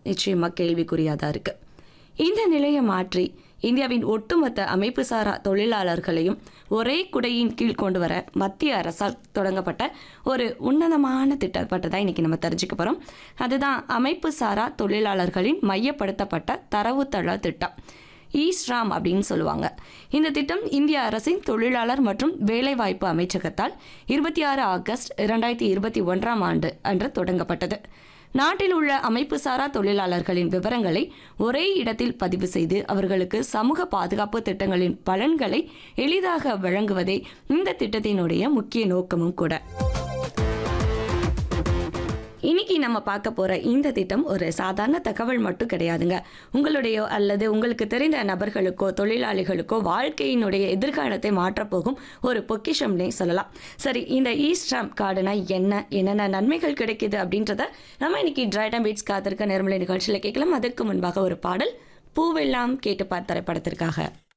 நிச்சயமாக கேள்விக்குறியாக தான் இருக்கு இந்த நிலையை மாற்றி இந்தியாவின் ஒட்டுமொத்த அமைப்புசாரா தொழிலாளர்களையும் ஒரே குடையின் கீழ் கொண்டு வர மத்திய அரசால் தொடங்கப்பட்ட ஒரு உன்னதமான திட்டம் பற்றி தான் இன்னைக்கு நம்ம தெரிஞ்சுக்க போகிறோம் அதுதான் அமைப்புசாரா தொழிலாளர்களின் மையப்படுத்தப்பட்ட தரவுத்தள திட்டம் ஈஸ்ராம் அப்படின்னு சொல்லுவாங்க இந்த திட்டம் இந்திய அரசின் தொழிலாளர் மற்றும் வேலைவாய்ப்பு அமைச்சகத்தால் இருபத்தி ஆறு ஆகஸ்ட் இரண்டாயிரத்தி இருபத்தி ஒன்றாம் ஆண்டு அன்று தொடங்கப்பட்டது நாட்டில் உள்ள அமைப்புசாரா தொழிலாளர்களின் விவரங்களை ஒரே இடத்தில் பதிவு செய்து அவர்களுக்கு சமூக பாதுகாப்பு திட்டங்களின் பலன்களை எளிதாக வழங்குவதே இந்த திட்டத்தினுடைய முக்கிய நோக்கமும் கூட இன்னைக்கு நம்ம பார்க்க போற இந்த திட்டம் ஒரு சாதாரண தகவல் மட்டும் கிடையாதுங்க உங்களுடைய அல்லது உங்களுக்கு தெரிந்த நபர்களுக்கோ தொழிலாளிகளுக்கோ வாழ்க்கையினுடைய எதிர்காலத்தை மாற்றப்போகும் ஒரு பொக்கிஷம்னே சொல்லலாம் சரி இந்த ஈஸ்டாம் கார்டுனா என்ன என்னென்ன நன்மைகள் கிடைக்குது அப்படின்றத நம்ம இன்னைக்கு டிரைடம் பீட்ஸ் காத்திருக்க நேர்மலை நிகழ்ச்சியில் கேட்கலாம் அதற்கு முன்பாக ஒரு பாடல் பூவெல்லாம் கேட்டு பார்த்த திரைப்படத்திற்காக